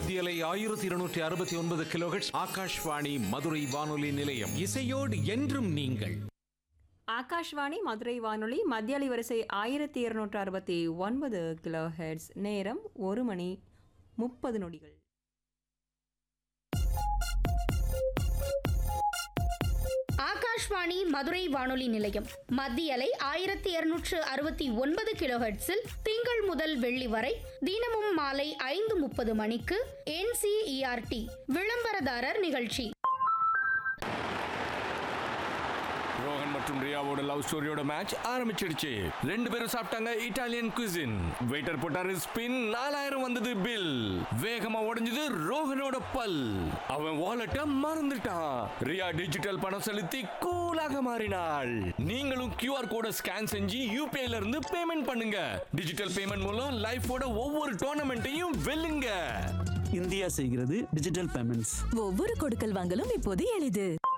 மத்தியலை ஆயிரத்தி இருநூற்றி அறுபத்தி ஒன்பது கிலோஹெட்ஸ் ஆகாஷ்வாணி மதுரை வானொலி நிலையம் இசையோடு என்றும் நீங்கள் ஆகாஷ்வாணி மதுரை வானொலி மத்திய அலைவரிசை ஆயிரத்தி இருநூற்று அறுபத்தி ஒன்பது கிலோ ஹெர்ட்ஸ் நேரம் ஒரு மணி முப்பது நொடிகள் ஆகாஷ்வாணி மதுரை வானொலி நிலையம் மத்திய அலை ஆயிரத்தி இருநூற்று அறுபத்தி ஒன்பது கிலோஹெட்ஸில் திங்கள் முதல் வெள்ளி வரை தினமும் மாலை ஐந்து முப்பது மணிக்கு என்சிஇஆர்டி விளம்பரதாரர் நிகழ்ச்சி ரோஹன் மற்றும் ரியாவோட லவ் ஸ்டோரியோட மேட்ச் ஆரம்பிச்சிடுச்சு ரெண்டு பேரும் சாப்பிட்டாங்க இட்டாலியன் குசின் வெயிட்டர் போட்டாரு ஸ்பின் நாலாயிரம் வந்தது பில் வேகமா உடைஞ்சது ரோஹனோட பல் அவன் வாலெட்ட மறந்துட்டான் ரியா டிஜிட்டல் பணம் செலுத்தி கூலாக மாறினாள் நீங்களும் கியூஆர் கோட ஸ்கேன் செஞ்சு யூபிஐல இருந்து பேமெண்ட் பண்ணுங்க டிஜிட்டல் பேமெண்ட் மூலம் லைஃபோட ஒவ்வொரு டோர்னமெண்ட்டையும் வெல்லுங்க இந்தியா செய்கிறது டிஜிட்டல் பேமெண்ட்ஸ் ஒவ்வொரு கொடுக்கல் வாங்கலும் இப்போது எளிது